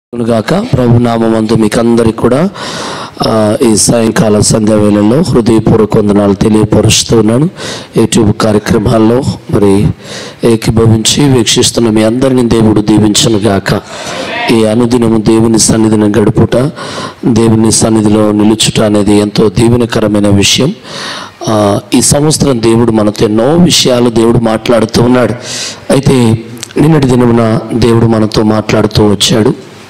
గాక ప్రభు నామందు మీకు అందరికి కూడా ఆ, ఈ సాయంకాల సంధ్యా వేళల్లో హృదయపూర్వక వందనాలు తెలియపరుస్తూ ఉన్నాను యూట్యూబ్ కార్యక్రమాల్లో మరి ఏకీభవించి వీక్షిస్తున్న మీ అందరిని దేవుడు దీవించను గాక ఈ అనుదినము దేవుని సన్నిధిని గడుపుట దేవుని సన్నిధిలో నిలుచుట అనేది ఎంతో దీవెనకరమైన విషయం ఆ, ఈ సంవత్సరం దేవుడు మనతో ఎన్నో విషయాలు దేవుడు మాట్లాడుతూ ఉన్నాడు అయితే నిన్నటి దినమున దేవుడు మనతో మాట్లాడుతూ వచ్చాడు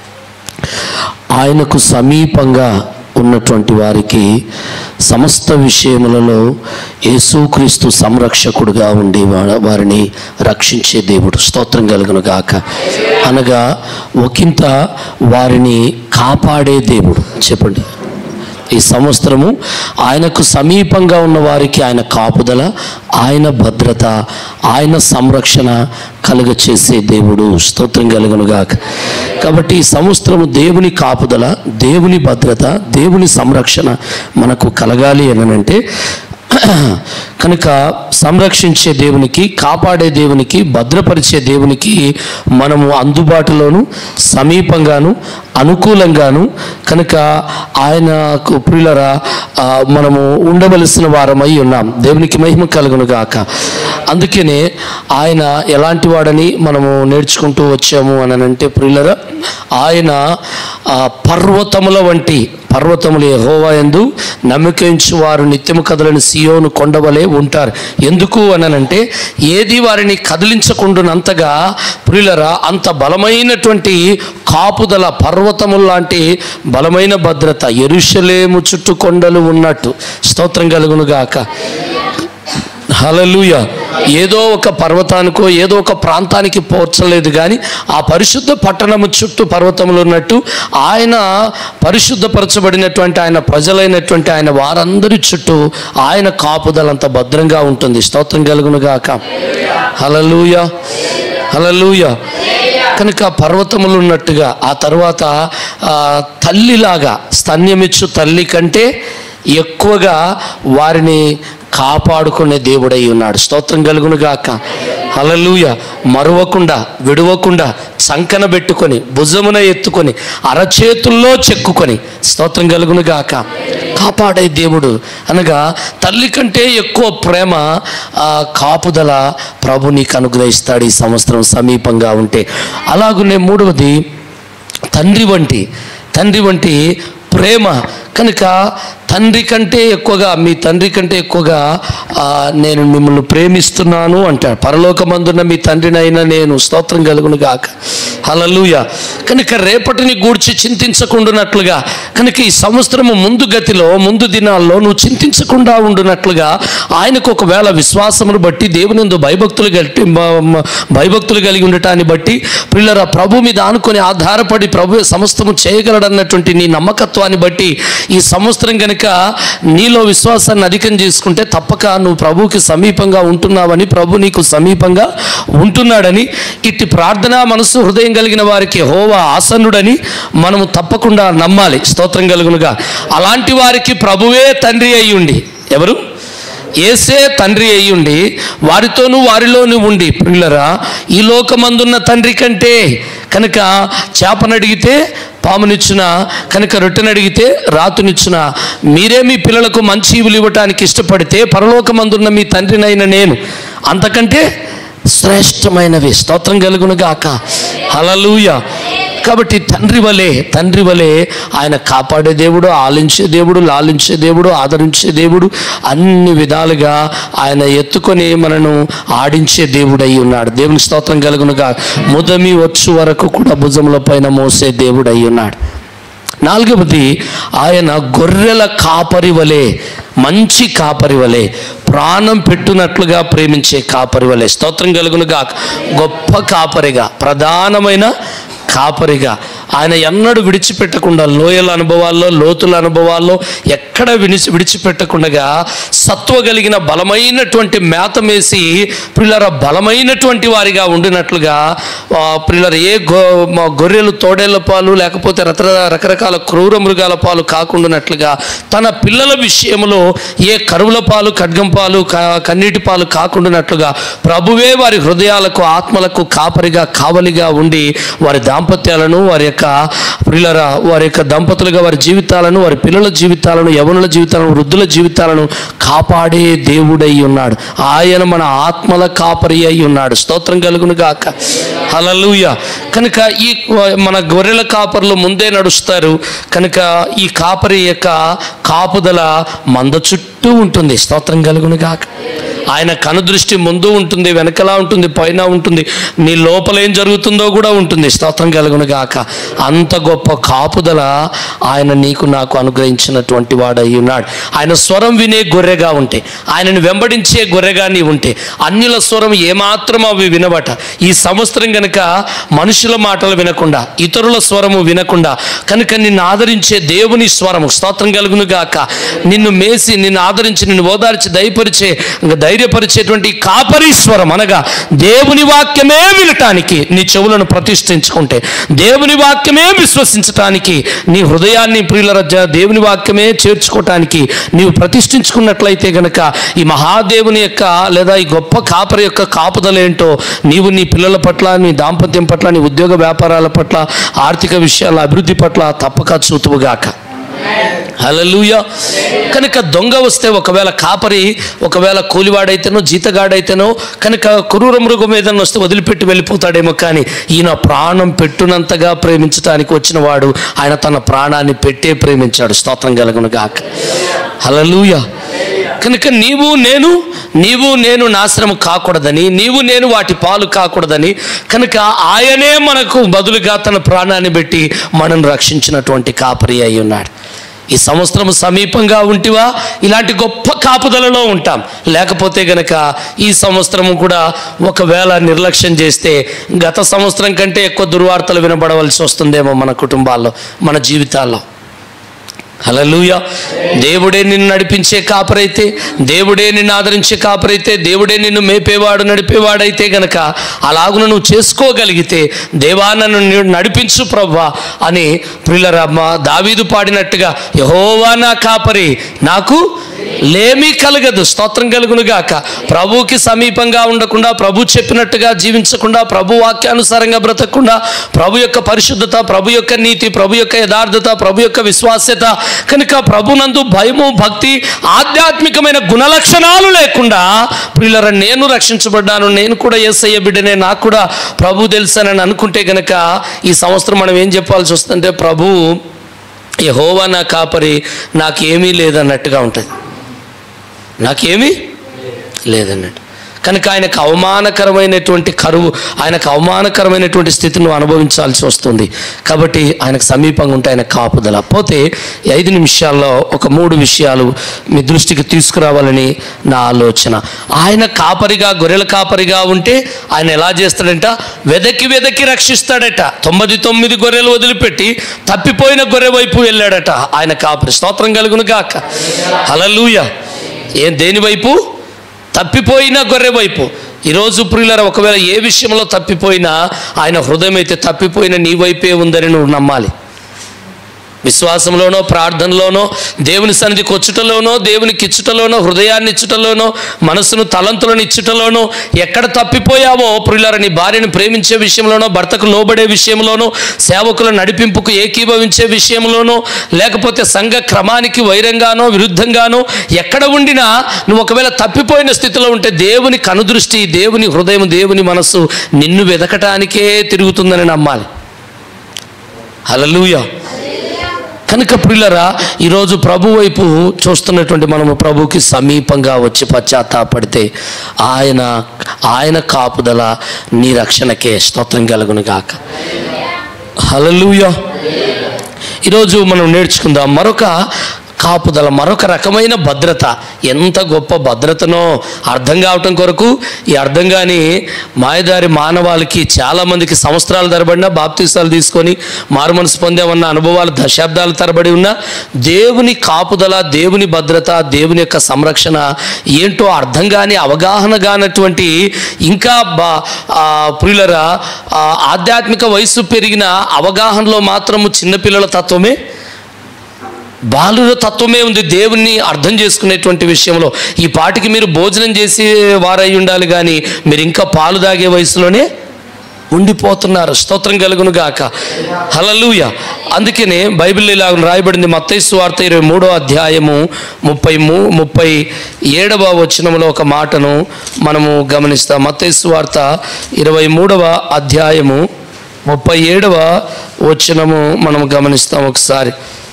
ఆయనకు సమీపంగా ఉన్నటువంటి వారికి సమస్త విషయములలో యేసుక్రీస్తు సంరక్షకుడుగా ఉండి వా- వారిని రక్షించే దేవుడు స్తోత్రం కలుగును గాక అనగా ఒకంత వారిని కాపాడే దేవుడు చెప్పండి ఈ సంవత్సరము ఆయనకు సమీపంగా ఉన్న వారికి ఆయన కాపుదల ఆయన భద్రత ఆయన సంరక్షణ కలుగ చేసే దేవుడు స్తోత్రం కలుగునుగాక కాబట్టి ఈ సంవత్సరము దేవుని కాపుదల దేవుని భద్రత దేవుని సంరక్షణ మనకు కలగాలి అని అంటే కనుక సంరక్షించే దేవునికి కాపాడే దేవునికి భద్రపరిచే దేవునికి మనము అందుబాటులోను సమీపంగాను అనుకూలంగాను కనుక ఆయనకు ప్రియులరా ఆ, మనము ఉండవలసిన వారమై ఉన్నాం దేవునికి మహిమ కలుగును గాక అందుకనే ఆయన ఎలాంటి వాడని మనము నేర్చుకుంటూ వచ్చాము అని అంటే ప్రియులరా ఆయన ఆ, పర్వతముల వంటి పర్వతములు యెహోవా యందు నమ్మకించు వారు నిత్యము కదలని సియోను కొండవలే ఉంటారు ఎందుకు అనంటే ఏది వారిని కదిలించకుండానంతగా ప్రియులరా అంత బలమైనటువంటి కాపుదల పర్వతముల లాంటి బలమైన భద్రత ఎరుషలేము చుట్టూ కొండలు ఉన్నట్టు స్తోత్రం కలుగును గాక హలలుయ ఏదో ఒక పర్వతానికో ఏదో ఒక ప్రాంతానికి పోర్చలేదు కానీ ఆ పరిశుద్ధ పట్టణము చుట్టూ పర్వతములు ఉన్నట్టు ఆయన పరిశుద్ధపరచబడినటువంటి ఆయన ప్రజలైనటువంటి ఆయన వారందరి చుట్టూ ఆయన కాపుదలంత భద్రంగా ఉంటుంది స్తోత్రం కలుగును గాక హలలుయ హలలుయ కనుక పర్వతములు ఉన్నట్టుగా ఆ తర్వాత ఆ, తల్లిలాగా స్తన్యమిచ్చు తల్లి కంటే ఎక్కువగా వారిని కాపాడుకునే దేవుడై ఉన్నాడు స్తోత్రం కలుగును గాక హలలుయ మరువకుండా విడవకుండా సంకన పెట్టుకొని భుజమున ఎత్తుకొని అరచేతుల్లో చెక్కుకొని స్తోత్రం కలుగును గాక కాపాడే దేవుడు అనగా తల్లి కంటే ఎక్కువ ప్రేమ ఆ, కాపుదల ప్రభు నీకు అనుగ్రహిస్తాడు ఈ సంవత్సరం సమీపంగా ఉంటే అలాగునే మూడవది తండ్రి వంటి తండ్రి వంటి ప్రేమ కనుక తండ్రి కంటే ఎక్కువగా మీ తండ్రి కంటే ఎక్కువగా ఆ, నేను మిమ్మల్ని ప్రేమిస్తున్నాను అంటాడు పరలోకమందున్న మీ తండ్రినైనా నేను స్తోత్రం కలుగును గాక హలలుయ కనుక రేపటిని గూర్చి చింతించకుండానట్లుగా కనుక ఈ సంవత్సరము ముందు గతిలో ముందు దినాల్లో నువ్వు చింతించకుండా ఉండునట్లుగా ఆయనకు ఒకవేళ విశ్వాసమును బట్టి దేవుని యందు భయభక్తులు గట్టి మ- మ- భయభక్తులు కలిగి ఉండటాన్ని బట్టి పిల్లల ప్రభు మీద ఆనుకొని ఆధారపడి ప్రభు సమస్తము చేయగలడన్నటువంటి నీ నమ్మకత్వాన్ని బట్టి ఈ సంవత్సరం కనుక నీలో విశ్వాసాన్ని అధికం చేసుకుంటే తప్పక నువ్వు ప్రభువుకి సమీపంగా ఉంటున్నావని ప్రభు నీకు సమీపంగా ఉంటున్నాడని ఇట్టి ప్రార్థన మనసు హృదయం కలిగిన వారికి హోవా ఆసన్నుడని మనము తప్పకుండా నమ్మాలి స్తోత్రం కలుగునుగా అలాంటి వారికి ప్రభువే తండ్రి అయ్యుండి ఎవరు ఏసే తండ్రి అయ్యుండి వారితోనూ వారిలోనూ ఉండి పిల్లరా ఈ లోకమందున్న తండ్రి కంటే కనుక చేపనడిగితే పామునిచ్చిన కనుక రొట్టెను అడిగితే రాతునిచ్చిన మీరే మీ పిల్లలకు మంచి ఈవులు ఇవ్వటానికి ఇష్టపడితే పరలోకమందున్న మీ తండ్రినైన నేను అంతకంటే శ్రేష్టమైనవి స్తోత్రం కలుగును గాక హలలుయ కాబట్టి తండ్రి వలె తండ్రి వలె ఆయన కాపాడే దేవుడు ఆలించే దేవుడు లాలించే దేవుడు ఆదరించే దేవుడు అన్ని విధాలుగా ఆయన ఎత్తుకొని మనను ఆడించే దేవుడై ఉన్నాడు దేవుని స్తోత్రం కలుగునుగా ముదమి వచ్చు వరకు కూడా భుజముల పైన మోసే దేవుడై ఉన్నాడు నాలుగవది ఆయన గొర్రెల కాపరి వలె మంచి కాపరి వలె ప్రాణం పెట్టునట్లుగా ప్రేమించే కాపరి వలె స్తోత్రం కలుగునుగా గొప్ప కాపరిగా ప్రధానమైన కాపరిగా ఆయన ఎన్నడూ విడిచిపెట్టకుండా లోయల అనుభవాల్లో లోతుల అనుభవాల్లో ఎక్కడ విడిచి విడిచిపెట్టకుండా సత్వ కలిగిన బలమైనటువంటి మేత మేసి పిల్లల బలమైనటువంటి వారిగా ఉండినట్లుగా ఆ, పిల్లల ఏ గో మా గొర్రెలు తోడేళ్ల పాలు లేకపోతే రకర రకరకాల క్రూర మృగాల పాలు కాకుండానట్లుగా తన పిల్లల విషయంలో ఏ కరువుల పాలు ఖడ్గం పాలు క- కన్నీటి పాలు కాకుండానట్లుగా ప్రభువే వారి హృదయాలకు ఆత్మలకు కాపరిగా కావలిగా ఉండి వారి దాంపత్యాలను వారి యొక్క యొక్క ప్రియులరా వారి యొక్క దంపతులుగా వారి జీవితాలను వారి పిల్లల జీవితాలను యవనుల జీవితాలను వృద్ధుల జీవితాలను కాపాడే దేవుడై ఉన్నాడు ఆయన మన ఆత్మల కాపరి అయి ఉన్నాడు స్తోత్రం కలుగును గాక హలలుయ కనుక ఈ మన గొర్రెల కాపర్లు ముందే నడుస్తారు కనుక ఈ కాపరి యొక్క కాపుదల మంద చుట్టూ ఉంటుంది స్తోత్రం కలుగును గాక ఆయన కనుదృష్టి ముందు ఉంటుంది వెనకలా ఉంటుంది పైన ఉంటుంది నీ లోపల ఏం జరుగుతుందో కూడా ఉంటుంది స్తోత్రం కలుగును గాక అంత గొప్ప కాపుదల ఆయన నీకు నాకు అనుగ్రహించినటువంటి వాడై ఉన్నాడు ఆయన స్వరం వినే గొర్రెగా ఉంటే ఆయనను వెంబడించే గొర్రెగా నీ ఉంటే అన్యుల స్వరం ఏమాత్రం అవి వినబట ఈ సంవత్సరం గనక మనుషుల మాటలు వినకుండా ఇతరుల స్వరము వినకుండా కనుక నిన్ను ఆదరించే దేవుని స్వరము స్తోత్రం కలుగును గాక నిన్ను మేసి నిన్ను ఆదరించి నిన్ను ఓదార్చి దయపరిచే ఇంకా ధైర్యపరిచేటువంటి కాపరి స్వరం అనగా దేవుని వాక్యమే వినటానికి నీ చెవులను ప్రతిష్ఠించుకుంటే దేవుని వాక్యమే విశ్వసించటానికి నీ హృదయాన్ని ప్రియుల రజ దేవుని వాక్యమే చేర్చుకోవటానికి నీవు ప్రతిష్ఠించుకున్నట్లయితే గనక ఈ మహాదేవుని యొక్క లేదా ఈ గొప్ప కాపరి యొక్క కాపుదల ఏంటో నీవు నీ పిల్లల పట్ల నీ దాంపత్యం పట్ల నీ ఉద్యోగ వ్యాపారాల పట్ల ఆర్థిక విషయాల అభివృద్ధి పట్ల తప్పక చూతువుగాక హలలుయ కనుక దొంగ వస్తే ఒకవేళ కాపరి ఒకవేళ కూలివాడైతేనో జీతగాడైతేనో కనుక క్రూర మృగం ఏదైనా వస్తే వదిలిపెట్టి వెళ్ళిపోతాడేమో కానీ ఈయన ప్రాణం పెట్టునంతగా ప్రేమించడానికి వచ్చిన వాడు ఆయన తన ప్రాణాన్ని పెట్టే ప్రేమించాడు స్తోత్రం కలుగును గాక హలలుయ కనుక నీవు నేను నీవు నేను నాశనం కాకూడదని నీవు నేను వాటి పాలు కాకూడదని కనుక ఆయనే మనకు బదులుగా తన ప్రాణాన్ని పెట్టి మనం రక్షించినటువంటి కాపరి అయి ఉన్నాడు ఈ సంవత్సరం సమీపంగా ఉంటివా ఇలాంటి గొప్ప కాపుదలలో ఉంటాం లేకపోతే గనక ఈ సంవత్సరం కూడా ఒకవేళ నిర్లక్ష్యం చేస్తే గత సంవత్సరం కంటే ఎక్కువ దుర్వార్తలు వినబడవలసి వస్తుందేమో మన కుటుంబాల్లో మన జీవితాల్లో హలలుయ దేవుడే నిన్ను నడిపించే కాపరైతే దేవుడే నిన్ను ఆదరించే కాపరైతే దేవుడే నిన్ను మేపేవాడు నడిపేవాడైతే గనక అలాగున నువ్వు చేసుకోగలిగితే దేవా నన్ను ని- నడిపించు ప్రభా అని ప్రిల్లరమ్మ దావీదు పాడినట్టుగా యహోవా నా కాపరి నాకు లేమీ కలగదు స్తోత్రం కలుగును గాక ప్రభువుకి సమీపంగా ఉండకుండా ప్రభు చెప్పినట్టుగా జీవించకుండా ప్రభు వాక్యానుసారంగా బ్రతకకుండా ప్రభు యొక్క పరిశుద్ధత ప్రభు యొక్క నీతి ప్రభు యొక్క యథార్థత ప్రభు యొక్క విశ్వాస్యత కనుక ప్రభునందు భయము భక్తి ఆధ్యాత్మికమైన గుణలక్షణాలు లేకుండా ప్రియులర నేను రక్షించబడ్డాను నేను కూడా ఏసయ్య బిడ్డనే నాకు కూడా ప్రభు తెలుసానని అనుకుంటే గనక ఈ సంవత్సరం మనం ఏం చెప్పాల్సి వస్తుందంటే ప్రభు యహోవా నా కాపరి నాకేమీ లేదన్నట్టుగా ఉంటుంది నాకేమీ లేదన్నట్టు కనుక ఆయనకు అవమానకరమైనటువంటి కరువు ఆయనకు అవమానకరమైనటువంటి స్థితిని నువ్వు అనుభవించాల్సి వస్తుంది కాబట్టి ఆయనకు సమీపంగా ఉంటే ఆయన కాపుదల పోతే ఈ ఐదు నిమిషాల్లో ఒక మూడు విషయాలు మీ దృష్టికి తీసుకురావాలని నా ఆలోచన ఆయన కాపరిగా గొర్రెల కాపరిగా ఉంటే ఆయన ఎలా చేస్తాడంట వెదకి వెదకి రక్షిస్తాడట తొమ్మిది తొమ్మిది గొర్రెలు వదిలిపెట్టి తప్పిపోయిన గొర్రె వైపు వెళ్ళాడట ఆయన కాపరి స్తోత్రం కలుగును గాక హలలుయ ఏం దేని వైపు తప్పిపోయిన గొర్రె వైపు ఈరోజు ప్రియులర ఒకవేళ ఏ విషయంలో తప్పిపోయినా ఆయన హృదయం అయితే తప్పిపోయిన నీ వైపే ఉందని నువ్వు నమ్మాలి విశ్వాసంలోనో ప్రార్థనలోనో దేవుని సన్నిధికి వచ్చుటలోనో దేవునికి ఇచ్చుటలోనో హృదయాన్ని ఇచ్చుటలోనో మనసును తలంతులను ఇచ్చుటలోనో ఎక్కడ తప్పిపోయావో ప్రియులారా నీ భార్యను ప్రేమించే విషయంలోనో భర్తకు లోబడే విషయంలోనో సేవకుల నడిపింపుకు ఏకీభవించే విషయంలోనో లేకపోతే సంఘ క్రమానికి వైరంగానో విరుద్ధంగానో ఎక్కడ ఉండినా నువ్వు ఒకవేళ తప్పిపోయిన స్థితిలో ఉంటే దేవుని కనుదృష్టి దేవుని హృదయం దేవుని మనస్సు నిన్ను వెదకటానికే తిరుగుతుందని నమ్మాలి హలలుయా కనుక ప్రిల్లరా ఈరోజు ప్రభు వైపు చూస్తున్నటువంటి మనము ప్రభుకి సమీపంగా వచ్చి పశ్చాత్తాపడితే ఆయన ఆయన కాపుదల నీ రక్షణకే స్తోత్రం కలుగును గాక హలలుయ ఈరోజు మనం నేర్చుకుందాం మరొక కాపుదల మరొక రకమైన భద్రత ఎంత గొప్ప భద్రతనో అర్థం కావటం కొరకు ఈ అర్థం కాని మాయదారి మానవాళికి చాలామందికి సంవత్సరాల తరబడిన బాప్తీసాలు తీసుకొని మారుమనసు పొందామన్న అనుభవాలు దశాబ్దాల తరబడి ఉన్న దేవుని కాపుదల దేవుని భద్రత దేవుని యొక్క సంరక్షణ ఏంటో అర్థం కాని అవగాహన కానటువంటి ఇంకా బా ఆ, ప్రియులరా ఆ, ఆధ్యాత్మిక వయసు పెరిగిన అవగాహనలో మాత్రము చిన్నపిల్లల తత్వమే బాలుర తత్వమే ఉంది దేవుణ్ణి అర్థం చేసుకునేటువంటి విషయంలో ఈ పాటికి మీరు భోజనం చేసి వారై ఉండాలి కానీ మీరు ఇంకా పాలు తాగే వయసులోనే ఉండిపోతున్నారు స్తోత్రం కలుగును గాక హలలుయ అందుకనే బైబిల్ ఇలా రాయబడింది మత్తైసు వార్త ఇరవై మూడో అధ్యాయము ముప్పై మూ ముప్పై ఏడవ వచనంలో ఒక మాటను మనము గమనిస్తాం మత్తైసు వార్త ఇరవై మూడవ అధ్యాయము ముప్పై ఏడవ వచనము మనం గమనిస్తాం ఒకసారి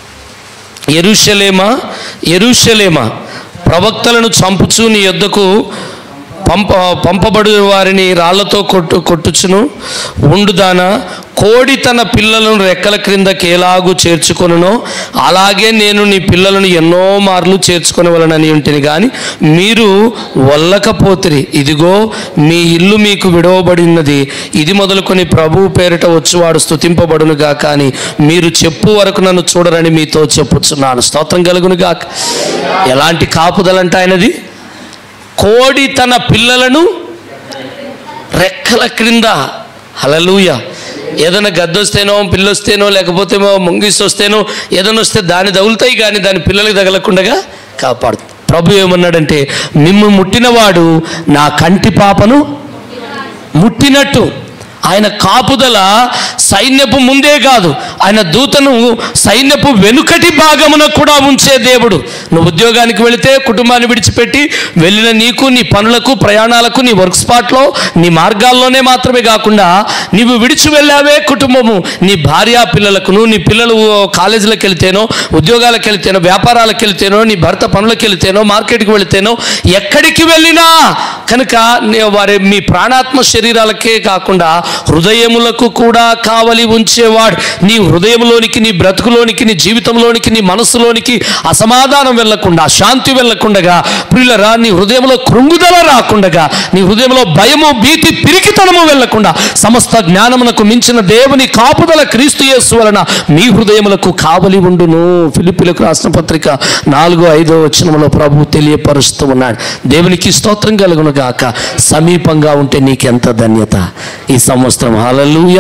ఎరుషలేమా ఎరుషలేమా ప్రవక్తలను చంపుచు నీ యొద్దకు పంప పంపబడు వారిని రాళ్లతో కొట్టు కొట్టుచును ఉండుదానా కోడి తన పిల్లలను రెక్కల క్రిందకి ఎలాగూ చేర్చుకొనునో అలాగే నేను నీ పిల్లలను ఎన్నో మార్లు చేర్చుకొనవలనని ఉంటుంది కానీ మీరు వల్లకపోతిరి ఇదిగో మీ ఇల్లు మీకు విడవబడినది ఇది మొదలుకొని ప్రభువు పేరిట వచ్చువాడు స్తుతింపబడును గాక అని మీరు చెప్పు వరకు నన్ను చూడరని మీతో చెప్పుచున్నాను స్తోత్రం కలుగును గాక ఎలాంటి కాపుదలంట ఆయనది కోడి తన పిల్లలను రెక్కల క్రింద హలలుయ ఏదైనా గద్దొస్తేనో పిల్లొస్తేనో లేకపోతే ముంగిసి వస్తేనో ఏదైనా వస్తే దాన్ని తగులుతాయి కానీ దాని పిల్లలకి తగలకుండగా కాపాడు ప్రభు ఏమన్నాడంటే మిమ్ము ముట్టినవాడు నా కంటి పాపను ముట్టినట్టు ఆయన కాపుదల సైన్యపు ముందే కాదు ఆయన దూతను సైన్యపు వెనుకటి భాగమున కూడా ఉంచే దేవుడు నువ్వు ఉద్యోగానికి వెళితే కుటుంబాన్ని విడిచిపెట్టి వెళ్ళిన నీకు నీ పనులకు ప్రయాణాలకు నీ వర్క్ స్పాట్లో నీ మార్గాల్లోనే మాత్రమే కాకుండా నీవు విడిచి వెళ్ళావే కుటుంబము నీ భార్య పిల్లలకును నీ పిల్లలు కాలేజీలకు వెళ్తేనో ఉద్యోగాలకు వెళ్తేనో వ్యాపారాలకు వెళ్తేనో నీ భర్త పనులకు వెళ్తేనో మార్కెట్కి వెళితేనో ఎక్కడికి వెళ్ళినా కనుక నే- వారి మీ ప్రాణాత్మ శరీరాలకే కాకుండా హృదయములకు కూడా కావలి ఉంచేవాడు నీ హృదయంలోనికి నీ బ్రతుకులోనికి నీ జీవితంలోనికి నీ మనసులోనికి అసమాధానం వెళ్ళకుండా శాంతి వెళ్ళకుండగా ప్రియులరా నీ హృదయంలో కృంగుదల రాకుండగా నీ హృదయంలో భయము భీతి పిరికితనము వెళ్ళకుండా సమస్త జ్ఞానమునకు మించిన దేవుని కాపుదల క్రీస్తు యేసు వలన మీ హృదయములకు కావలి ఉండును ఫిలిపిలకు రాసిన పత్రిక నాలుగో ఐదో వచనంలో ప్రభు తెలియపరుస్తూ ఉన్నాడు దేవునికి స్తోత్రం కలుగును గాక సమీపంగా ఉంటే నీకెంత ధన్యత ఈ సంవత్సరం హలలుయ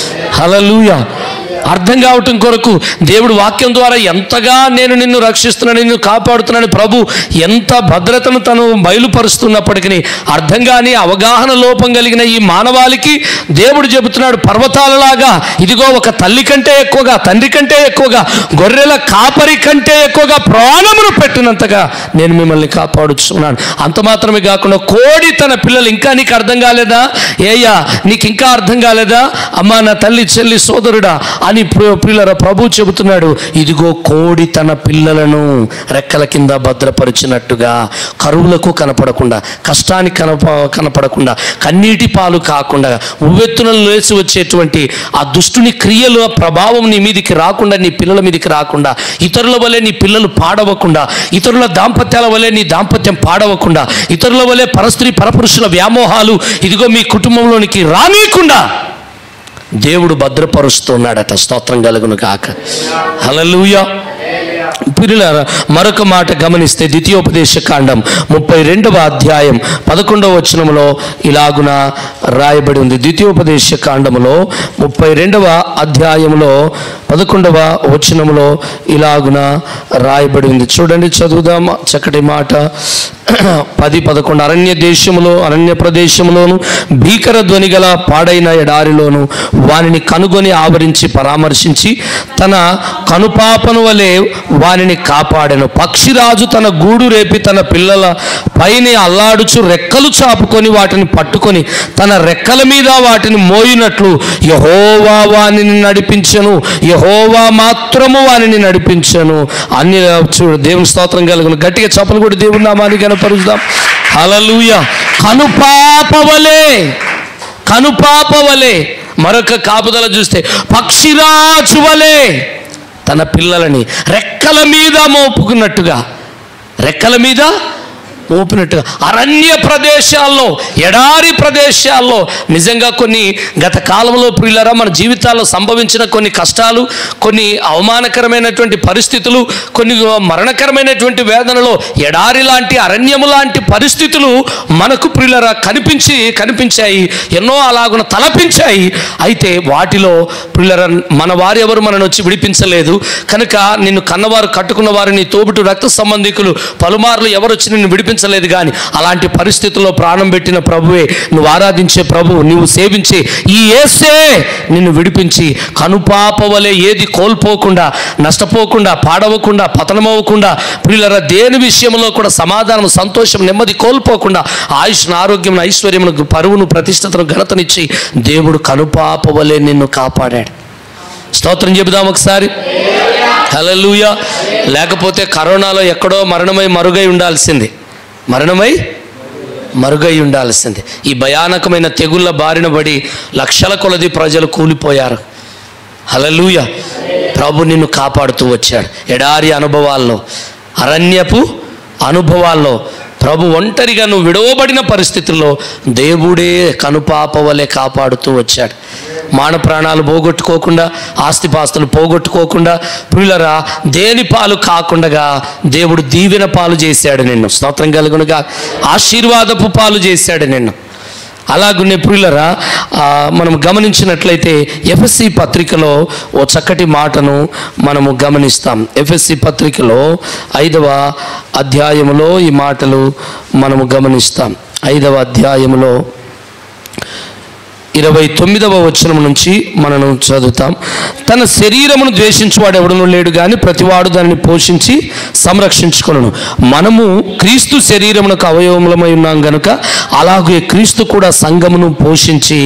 హలలుయ అర్థం కావటం కొరకు దేవుడు వాక్యం ద్వారా ఎంతగా నేను నిన్ను రక్షిస్తున్నాను నిన్ను కాపాడుతున్నాను ప్రభు ఎంత భద్రతను తను బయలుపరుస్తున్నప్పటికీ అర్థం కాని అవగాహన లోపం కలిగిన ఈ మానవాళికి దేవుడు చెబుతున్నాడు పర్వతాలలాగా ఇదిగో ఒక తల్లి కంటే ఎక్కువగా తండ్రి కంటే ఎక్కువగా గొర్రెల కాపరి కంటే ఎక్కువగా ప్రాణమును పెట్టినంతగా నేను మిమ్మల్ని కాపాడుచున్నాను అంత మాత్రమే కాకుండా కోడి తన పిల్లలు ఇంకా నీకు అర్థం కాలేదా ఏయ్యా నీకు ఇంకా అర్థం కాలేదా అమ్మా నా తల్లి చెల్లి సోదరుడా అని ప్రి- ప్రియులరా ప్రభు చెబుతున్నాడు ఇదిగో కోడి తన పిల్లలను రెక్కల కింద భద్రపరిచినట్టుగా కరువులకు కనపడకుండా కష్టానికి కనప కనపడకుండా కన్నీటి పాలు కాకుండా ఉవ్వెత్తునలు లేచి వచ్చేటువంటి ఆ దుష్టుని క్రియలు ఆ ప్రభావం నీ మీదికి రాకుండా నీ పిల్లల మీదికి రాకుండా ఇతరుల వలె నీ పిల్లలు పాడవకుండా ఇతరుల దాంపత్యాల వలె నీ దాంపత్యం పాడవకుండా ఇతరుల వలె పరస్త్రీ పరపురుషుల వ్యామోహాలు ఇదిగో మీ కుటుంబంలోనికి రానీయకుండా దేవుడు భద్రపరుస్తున్నాడట స్తోత్రం కలుగును కాక హల్లెలూయా పిల్లలారా మరొక మాట గమనిస్తే ద్వితీయోపదేశ కాండం ముప్పై రెండవ అధ్యాయం పదకొండవ వచనంలో ఇలాగున రాయబడి ఉంది ద్వితీయోపదేశ కాండములో ముప్పై రెండవ అధ్యాయంలో పదకొండవ వచనంలో ఇలాగున రాయబడి ఉంది చూడండి చదువుదాం చక్కటి మాట పది పదకొండు అరణ్య దేశములో అరణ్య ప్రదేశంలోను భీకర ధ్వని గల పాడైన ఎడారిలోను వానిని కనుగొని ఆవరించి పరామర్శించి తన కనుపాపను వలె వానిని కాపాడెను పక్షిరాజు తన గూడు రేపి తన పిల్లల పైన అల్లాడుచు రెక్కలు చాపుకొని వాటిని పట్టుకొని తన రెక్కల మీద వాటిని మోయినట్లు యహోవా వానిని నడిపించను యహోవా మాత్రము వానిని నడిపించను అన్ని చూడు దేవుని స్తోత్రం కలుగును గట్టిగా చప్పలు కూడా దేవుని నామాన్ని కనపరుద్దాం హలలుయ కనుపాపవలే కనుపాపవలే మరొక కాపుదల చూస్తే పక్షిరాజు వలె తన పిల్లలని రెక్కల మీద మోపుకున్నట్టుగా రెక్కల మీద మోపినట్టుగా అరణ్య ప్రదేశాల్లో ఎడారి ప్రదేశాల్లో నిజంగా కొన్ని గత కాలంలో ప్రియులరా మన జీవితాల్లో సంభవించిన కొన్ని కష్టాలు కొన్ని అవమానకరమైనటువంటి పరిస్థితులు కొన్ని మరణకరమైనటువంటి వేదనలో ఎడారి లాంటి అరణ్యము లాంటి పరిస్థితులు మనకు ప్రియులరా కనిపించి కనిపించాయి ఎన్నో అలాగున తలపించాయి అయితే వాటిలో ప్రియులరా మన వారు ఎవరు మనను వచ్చి విడిపించలేదు కనుక నిన్ను కన్నవారు కట్టుకున్న వారు నీ తోబుటు రక్త సంబంధికులు పలుమార్లు ఎవరు వచ్చి నిన్ను విడిపించ ప్రేమించలేదు కానీ అలాంటి పరిస్థితుల్లో ప్రాణం పెట్టిన ప్రభువే నువ్వు ఆరాధించే ప్రభు నువ్వు సేవించే ఈ ఏసే నిన్ను విడిపించి కనుపాపవలే ఏది కోల్పోకుండా నష్టపోకుండా పాడవకుండా పతనమవ్వకుండా ప్రియులరా దేని విషయంలో కూడా సమాధానం సంతోషం నెమ్మది కోల్పోకుండా ఆయుష్ను ఆరోగ్యం ఐశ్వర్యమును పరువును ప్రతిష్టతను ఘనతనిచ్చి దేవుడు కనుపాపవలే నిన్ను కాపాడాడు స్తోత్రం చెబుదాం ఒకసారి హల్లెలూయా లేకపోతే కరోనాలో ఎక్కడో మరణమై మరుగై ఉండాల్సింది మరణమై మరుగై ఉండాల్సింది ఈ భయానకమైన తెగుళ్ళ బారిన పడి లక్షల కొలది ప్రజలు కూలిపోయారు హలలుయ ప్రభు నిన్ను కాపాడుతూ వచ్చాడు ఎడారి అనుభవాల్లో అరణ్యపు అనుభవాల్లో ప్రభు ఒంటరిగా నువ్వు విడవబడిన పరిస్థితుల్లో దేవుడే కనుపాపవలే కాపాడుతూ వచ్చాడు మాన ప్రాణాలు పోగొట్టుకోకుండా ఆస్తిపాస్తులు పోగొట్టుకోకుండా ప్రియులరా దేని పాలు కాకుండా దేవుడు దీవెన పాలు చేశాడు నిన్ను స్తోత్రం కలుగునుగా ఆశీర్వాదపు పాలు చేశాడు నిన్ను అలాగునే ప్రియులరా ఆ, మనం గమనించినట్లయితే ఎఫ్ఎస్సి పత్రికలో ఓ చక్కటి మాటను మనము గమనిస్తాం ఎఫ్ఎస్సి పత్రికలో ఐదవ అధ్యాయములో ఈ మాటలు మనము గమనిస్తాం ఐదవ అధ్యాయములో ఇరవై తొమ్మిదవ వచనం నుంచి మనము చదువుతాం తన శరీరమును ద్వేషించువాడు ఎవడనూ లేడు కానీ ప్రతివాడు దానిని పోషించి సంరక్షించుకొనను మనము క్రీస్తు శరీరమునకు అవయవములమై ఉన్నాం గనుక అలాగే క్రీస్తు కూడా సంఘమును పోషించి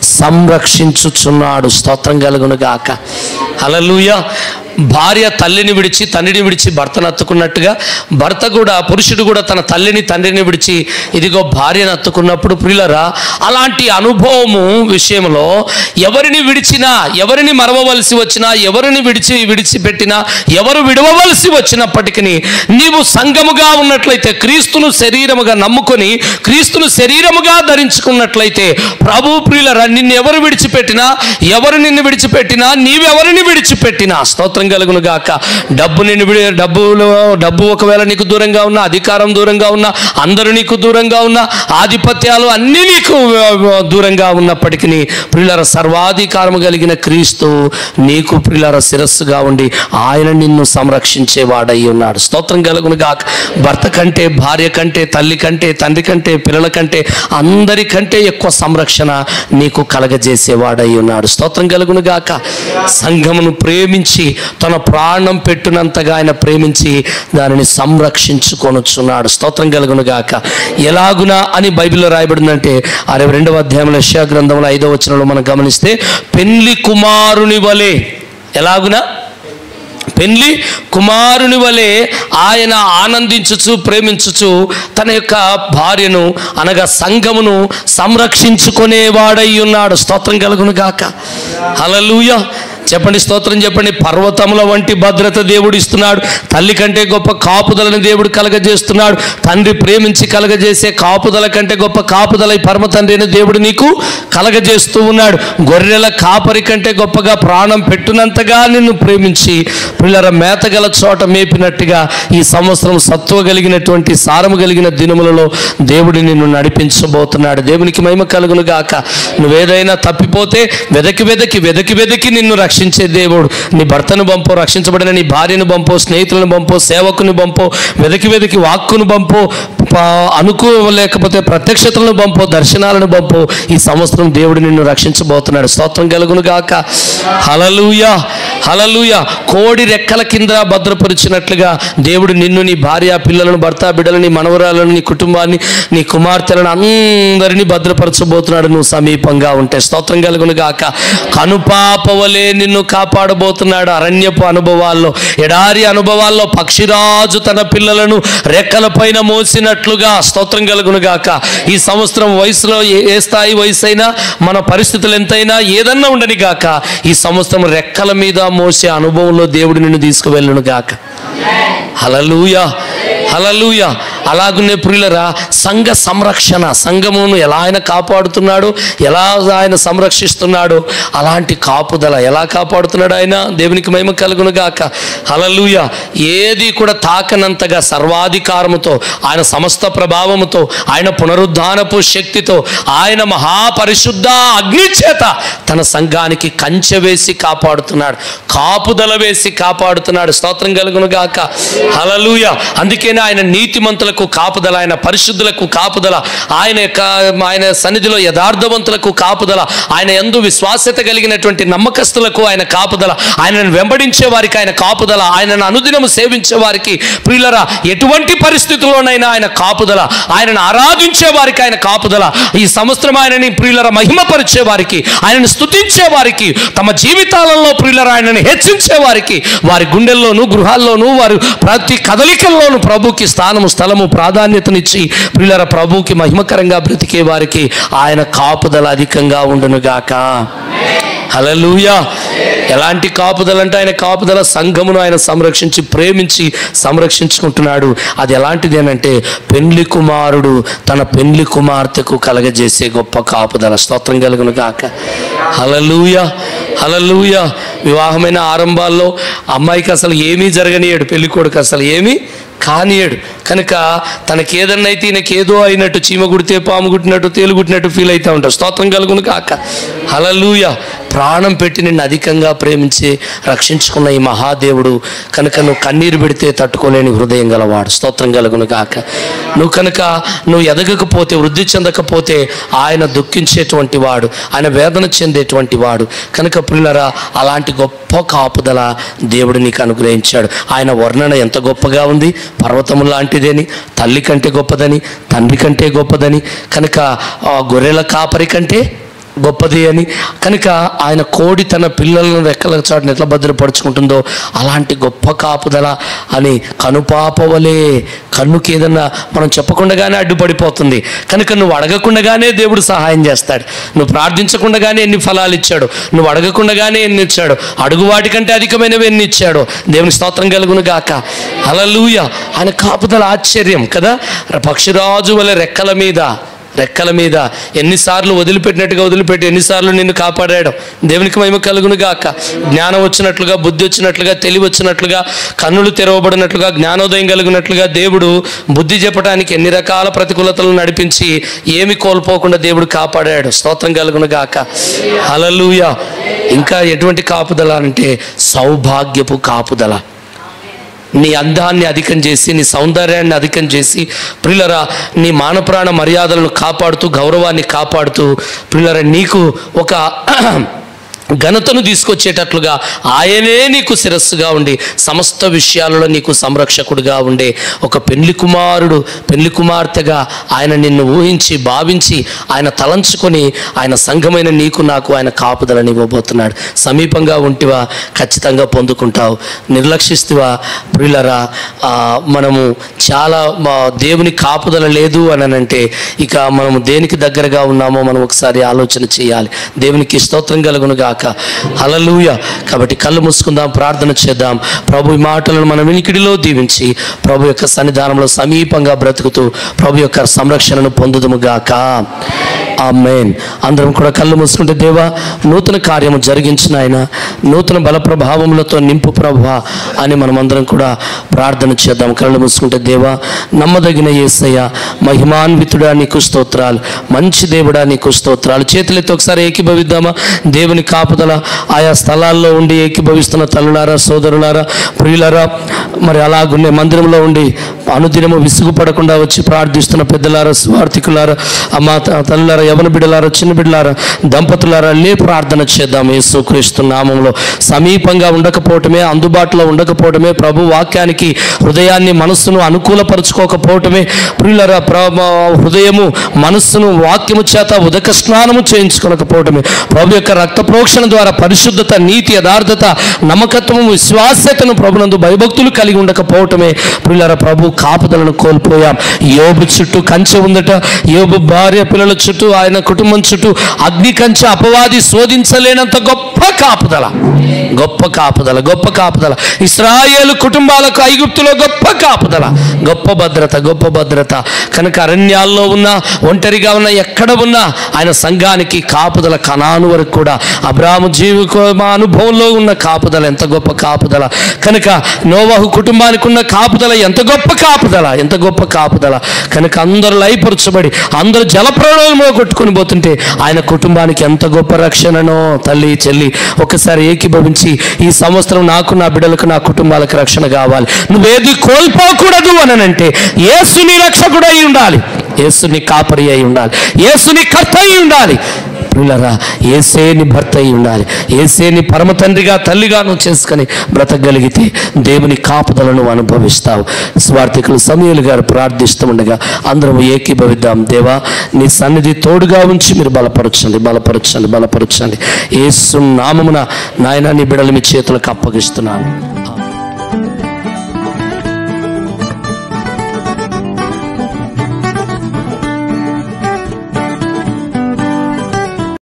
సంరక్షించుచున్నాడు స్తోత్రం కలుగును గాక హల్లెలూయా భార్య తల్లిని విడిచి తండ్రిని విడిచి భర్తను అత్తుకున్నట్టుగా భర్త కూడా పురుషుడు కూడా తన తల్లిని తండ్రిని విడిచి ఇదిగో భార్యను అత్తుకున్నప్పుడు ప్రియులరా అలాంటి అనుభవము విషయంలో ఎవరిని విడిచినా ఎవరిని మరవవలసి వచ్చినా ఎవరిని విడిచి విడిచిపెట్టినా ఎవరు విడవవలసి వచ్చినప్పటికీ నీవు సంఘముగా ఉన్నట్లయితే క్రీస్తును శరీరముగా నమ్ముకొని క్రీస్తును శరీరముగా ధరించుకున్నట్లయితే ప్రభు ప్రియులరా నిన్ను ఎవరు విడిచిపెట్టినా ఎవరు నిన్ను విడిచిపెట్టినా నీవెవరిని విడిచిపెట్టినా స్తోత్రం కలుగును గాక డబ్బు నిన్ను విడి డబ్బులో డబ్బు ఒకవేళ నీకు దూరంగా ఉన్నా అధికారం దూరంగా ఉన్నా అందరూ నీకు దూరంగా ఉన్నా ఆధిపత్యాలు అన్నీ నీకు ఆ, దూరంగా ఉన్నప్పటికీ ప్రియులర సర్వాధికారము కలిగిన క్రీస్తు నీకు ప్రియులర శిరస్సుగా ఉండి ఆయన నిన్ను సంరక్షించేవాడై ఉన్నాడు స్తోత్రం కలుగును గాక భర్త కంటే భార్య కంటే తల్లి కంటే తండ్రి కంటే పిల్లల కంటే అందరికంటే ఎక్కువ సంరక్షణ నీకు కలగజేసేవాడై ఉన్నాడు స్తోత్రం కలుగును గాక సంఘమును ప్రేమించి తన ప్రాణం పెట్టినంతగా ఆయన ప్రేమించి దానిని సంరక్షించుకొనుచున్నాడు స్తోత్రం కలుగును గాక ఎలాగునా అని బైబిల్లో రాయబడిందంటే అరవై రెండవ అధ్యాయంలో యెషయా గ్రంథంలో ఐదవ వచనంలో మనం గమనిస్తే పెళ్లి కుమారుని వలె ఎలాగునా పెళ్లి కుమారుని వలె ఆయన ఆనందించుచు ప్రేమించుచు తన యొక్క భార్యను అనగా సంఘమును సంరక్షించుకునేవాడై ఉన్నాడు స్తోత్రం కలుగును గాక హలలుయ చెప్పండి స్తోత్రం చెప్పండి పర్వతముల వంటి భద్రత దేవుడు ఇస్తున్నాడు తల్లి కంటే గొప్ప కాపుదలని దేవుడు కలగజేస్తున్నాడు తండ్రి ప్రేమించి కలగజేసే కాపుదల కంటే గొప్ప కాపుదల ఈ పరమ తండ్రి అయిన దేవుడు నీకు కలగజేస్తూ ఉన్నాడు గొర్రెల కాపరి కంటే గొప్పగా ప్రాణం పెట్టునంతగా నిన్ను ప్రేమించి పిల్లల మేతగల చోట మేపినట్టుగా ఈ సంవత్సరం సత్వ కలిగినటువంటి సారము కలిగిన దినములలో దేవుడు నిన్ను నడిపించబోతున్నాడు దేవునికి మహిమ కలుగును గాక నువ్వేదైనా తప్పిపోతే వెదకి వెదకి వెదకి వెదకి నిన్ను రక్షించే దేవుడు నీ భర్తను పంపో రక్షించబడిన నీ భార్యను పంపో స్నేహితులను పంపో సేవకుని పంపో వెదకి వెదకి వాక్కును పంపో ప- అనుకూ లేకపోతే ప్రత్యక్షతలను పంపో దర్శనాలను పంపో ఈ సంవత్సరం దేవుడు నిన్ను రక్షించబోతున్నాడు స్తోత్రం కలుగును గాక హలలుయ హలలుయ కోడి రెక్కల కింద భద్రపరిచినట్లుగా దేవుడు నిన్ను నీ భార్య పిల్లలను భర్త బిడ్డలని మనవరాలను నీ కుటుంబాన్ని నీ కుమార్తెలను అందరినీ భద్రపరచబోతున్నాడు నువ్వు సమీపంగా ఉంటే స్తోత్రం కలుగును గాక కనుపాపవలే నిన్ను కాపాడబోతున్నాడు అరణ్యపు అనుభవాల్లో ఎడారి అనుభవాల్లో పక్షిరాజు తన పిల్లలను రెక్కల పైన మోసినట్లుగా స్తోత్రం కలుగును గాక ఈ సంవత్సరం వయసులో ఏ- ఏ స్థాయి వయసు అయినా మన పరిస్థితులు ఎంతైనా ఏదన్నా ఉండని గాక ఈ సంవత్సరం రెక్కల మీద మోసే అనుభవంలో దేవుడు నిన్ను తీసుకువెళ్ళును గాక హలలుయ హలలుయ అలాగునే ప్రియులరా సంఘ సంరక్షణ సంఘమును ఎలా ఆయన కాపాడుతున్నాడు ఎలా ఆయన సంరక్షిస్తున్నాడు అలాంటి కాపుదల ఎలా కాపాడుతున్నాడు ఆయన దేవునికి మహిమ కలుగును గాక హలలుయ ఏది కూడా తాకనంతగా సర్వాధికారముతో ఆయన సమస్త ప్రభావముతో ఆయన పునరుద్ధానపు శక్తితో ఆయన మహాపరిశుద్ధ అగ్ని చేత తన సంఘానికి కంచె వేసి కాపాడుతున్నాడు కాపుదల వేసి కాపాడుతున్నాడు స్తోత్రం కలుగును గాక హలలుయ అందుకనే ఆయన నీతిమంతుల భక్తులకు కాపుదల ఆయన పరిశుద్ధులకు కాపుదల ఆయన యొక్క ఆయన సన్నిధిలో యథార్థవంతులకు కాపుదల ఆయన ఎందు విశ్వాస్యత కలిగినటువంటి నమ్మకస్తులకు ఆయన కాపుదల ఆయనను వెంబడించే వారికి ఆయన కాపుదల ఆయనను అనుదినము సేవించే వారికి ప్రియులరా ఎటువంటి పరిస్థితుల్లోనైనా ఆయన కాపుదల ఆయనను ఆరాధించే వారికి ఆయన కాపుదల ఈ సంవత్సరం ఆయనని ప్రియులర మహిమపరిచే వారికి ఆయనను స్తుతించే వారికి తమ జీవితాలలో ప్రియులర ఆయనని హెచ్చించే వారికి వారి గుండెల్లోనూ గృహాల్లోనూ వారు ప్రతి కదలికల్లోనూ ప్రభుకి స్థానము స్థలము ప్రాధాన్యతనిచ్చి ప్రియులర ప్రభుకి మహిమకరంగా బ్రతికే వారికి ఆయన కాపుదల అధికంగా ఉండునుగాక హలలుయా ఎలాంటి కాపుదల అంటే ఆయన కాపుదల సంఘమును ఆయన సంరక్షించి ప్రేమించి సంరక్షించుకుంటున్నాడు అది ఎలాంటిది అంటే పెండ్లి కుమారుడు తన పెండ్లి కుమార్తెకు కలగజేసే గొప్ప కాపుదల స్తోత్రం కలుగును కాక హలలుయ హలలుయ వివాహమైన ఆరంభాల్లో అమ్మాయికి అసలు ఏమీ జరగనియాడు పెళ్లి కొడుకు అసలు ఏమీ కానియడు కనుక తనకి ఏదన్నా అయితే ఈయనకి ఏదో అయినట్టు చీమ కుడితే పాము కుట్టినట్టు తేలు కుట్టినట్టు ఫీల్ అవుతూ ఉంటాడు స్తోత్రం కలుగును కాక హలలుయ ప్రాణం పెట్టి నిన్ను అధికంగా ప్రేమించి రక్షించుకున్న ఈ మహాదేవుడు కనుక నువ్వు కన్నీరు పెడితే తట్టుకోలేని హృదయం గలవాడు స్తోత్రం కలుగును కాక నువ్వు కనుక నువ్వు ఎదగకపోతే వృద్ధి చెందకపోతే ఆయన దుఃఖించేటువంటి వాడు ఆయన వేదన చెందేటువంటి వాడు కనుక పిల్లరా అలాంటి గొప్ప కాపుదల దేవుడు నీకు అనుగ్రహించాడు ఆయన వర్ణన ఎంత గొప్పగా ఉంది పర్వతము లాంటిదని తల్లి కంటే గొప్పదని తండ్రి కంటే గొప్పదని కనుక ఆ గొర్రెల కాపరి కంటే గొప్పది అని కనుక ఆయన కోడి తన పిల్లలను రెక్కల చాటును ఎట్లా భద్రపరుచుకుంటుందో అలాంటి గొప్ప కాపుదల అని కనుపాపవలే కన్నుకి ఏదన్నా మనం చెప్పకుండానే అడ్డుపడిపోతుంది కనుక నువ్వు అడగకుండానే దేవుడు సహాయం చేస్తాడు నువ్వు ప్రార్థించకుండానే ఎన్ని ఫలాలు ఇచ్చాడు నువ్వు అడగకుండానే ఎన్ని ఇచ్చాడు అడుగు వాటికంటే అధికమైనవి ఎన్ని ఇచ్చాడు దేవుని స్తోత్రం కలుగును గాక అలలుయ ఆయన కాపుదల ఆశ్చర్యం కదా పక్షిరాజు వలె రెక్కల మీద రెక్కల మీద ఎన్నిసార్లు వదిలిపెట్టినట్టుగా వదిలిపెట్టి ఎన్నిసార్లు నిన్ను కాపాడాడు దేవునికి మహిమ కలుగును గాక జ్ఞానం వచ్చినట్లుగా బుద్ధి వచ్చినట్లుగా తెలివి వచ్చినట్లుగా కన్నులు తెరవబడినట్లుగా జ్ఞానోదయం కలిగినట్లుగా దేవుడు బుద్ధి చెప్పడానికి ఎన్ని రకాల ప్రతికూలతలను నడిపించి ఏమి కోల్పోకుండా దేవుడు కాపాడాడు స్తోత్రం కలుగును గాక హలలుయ ఇంకా ఎటువంటి కాపుదల అంటే సౌభాగ్యపు కాపుదల నీ అందాన్ని అధికం చేసి నీ సౌందర్యాన్ని అధికం చేసి ప్రిల్లరా నీ మానప్రాణ మర్యాదలను కాపాడుతూ గౌరవాన్ని కాపాడుతూ ప్రిల్లరా నీకు ఒక ఘనతను తీసుకొచ్చేటట్లుగా ఆయనే నీకు శిరస్సుగా ఉండి సమస్త విషయాలలో నీకు సంరక్షకుడుగా ఉండే ఒక పెళ్లి కుమారుడు పెళ్లి కుమార్తెగా ఆయన నిన్ను ఊహించి భావించి ఆయన తలంచుకొని ఆయన సంఘమైన నీకు నాకు ఆయన కాపుదలని ఇవ్వబోతున్నాడు సమీపంగా ఉంటివా ఖచ్చితంగా పొందుకుంటావు నిర్లక్షిస్తువా ప్రియులరా ఆ, మనము చాలా మా దేవుని కాపుదల లేదు అని అంటే ఇక మనము దేనికి దగ్గరగా ఉన్నామో మనం ఒకసారి ఆలోచన చేయాలి దేవునికి స్తోత్రం కలుగును గాక హలలుయ కాబట్టి కళ్ళు మూసుకుందాం ప్రార్థన చేద్దాం ప్రభు ఈ మాటలను మన వినికిడిలో దీవించి ప్రభు యొక్క సన్నిధానంలో సమీపంగా బ్రతుకుతూ ప్రభు యొక్క సంరక్షణను పొందుదుము గాక ఆమెన్ అందరం కూడా కళ్ళు మూసుకుంటే దేవా నూతన కార్యము జరిగించిన ఆయన నూతన బల ప్రభావములతో నింపు ప్రభు అని మనం అందరం కూడా ప్రార్థన చేద్దాం కళ్ళు మూసుకుంటే దేవా నమ్మదగిన యేసయ్య మహిమాన్వితుడా నీకు స్తోత్రాలు మంచి దేవుడా నీకు స్తోత్రాలు చేతులెత్తి ఒకసారి ఏకీభవిద్దామా దేవుని కాపుదల ఆయా స్థలాల్లో ఉండి ఏకీభవిస్తున్న తల్లులారా సోదరులారా ప్రియులారా మరి అలాగుండే మందిరంలో ఉండి అనుదినము విసుగుపడకుండా వచ్చి ప్రార్థిస్తున్న పెద్దలారా స్వార్థికులారా అమ్మా త- తల్లులారా యవన బిడ్డలారా చిన్న బిడ్డలారా దంపతులారా లే ప్రార్థన చేద్దాం యేసుక్రీస్తు నామంలో సమీపంగా ఉండకపోవటమే అందుబాటులో ఉండకపోవటమే ప్రభు వాక్యానికి హృదయాన్ని మనస్సును అనుకూలపరుచుకోకపోవటమే ప్రియులరా ప్రభు హృదయము మనస్సును వాక్యము చేత ఉదక స్నానము చేయించుకోకపోవటమే ప్రభు యొక్క రక్త ప్రోక్షణ ద్వారా పరిశుద్ధత నీతి యథార్థత నమ్మకత్వము విశ్వాస్యతను ప్రభునందు భయభక్తులు కలిగి ఉండకపోవటమే ప్రియులరా ప్రభు కాపుదలను కోల్పోయాం యోబు చుట్టూ కంచె ఉందట యోబు భార్య పిల్లల చుట్టూ ఆయన కుటుంబం చుట్టూ అగ్ని కంచె అపవాది శోధించలేనంత గొప్ప కాపుదల గొప్ప కాపుదల గొప్ప కాపుదల ఇస్రాయేలు కుటుంబాలకు ఐగుప్తులో గొప్ప కాపుదల గొప్ప భద్రత గొప్ప భద్రత కనుక అరణ్యాల్లో ఉన్న ఒంటరిగా ఉన్న ఎక్కడ ఉన్నా ఆయన సంఘానికి కాపుదల కనాను వరకు కూడా అబ్రాహ్ము జీవిక మా అనుభవంలో ఉన్న కాపుదల ఎంత గొప్ప కాపుదల కనుక నోవహు కుటుంబానికి ఉన్న కాపుదల ఎంత గొప్ప కాపుదల ఎంత గొప్ప కాపుదల కనుక అందరూ లయపరచబడి అందరూ జలప్రళయంలో కొట్టుకొని పోతుంటే ఆయన కుటుంబానికి ఎంత గొప్ప రక్షణనో తల్లి చెల్లి ఒకసారి ఏకీభ ఏకీభవించి ఈ సంవత్సరం నాకు నా బిడ్డలకు నా కుటుంబాలకు రక్షణ కావాలి నువ్వేది కోల్పోకూడదు అని అంటే యేసుని రక్షకుడు అయి ఉండాలి యేసుని కాపరి అయి ఉండాలి యేసుని కర్త అయి ఉండాలి ప్రియులరా ఏసేని భర్త అయి ఉండాలి ఏసేని పరమ తండ్రిగా తల్లిగా నువ్వు చేసుకొని బ్రతకగలిగితే దేవుని కాపుదలను అనుభవిస్తావు స్వార్థికులు సమయాలు గారు ప్రార్థిస్తూ ఉండగా అందరం ఏకీభవిద్దాం దేవా నీ సన్నిధి తోడుగా ఉంచి మీరు బలపరచండి బలపరచండి బలపరచండి ఏసు నామమున నాయన నీ బిడలు మీ చేతులకు అప్పగిస్తున్నాను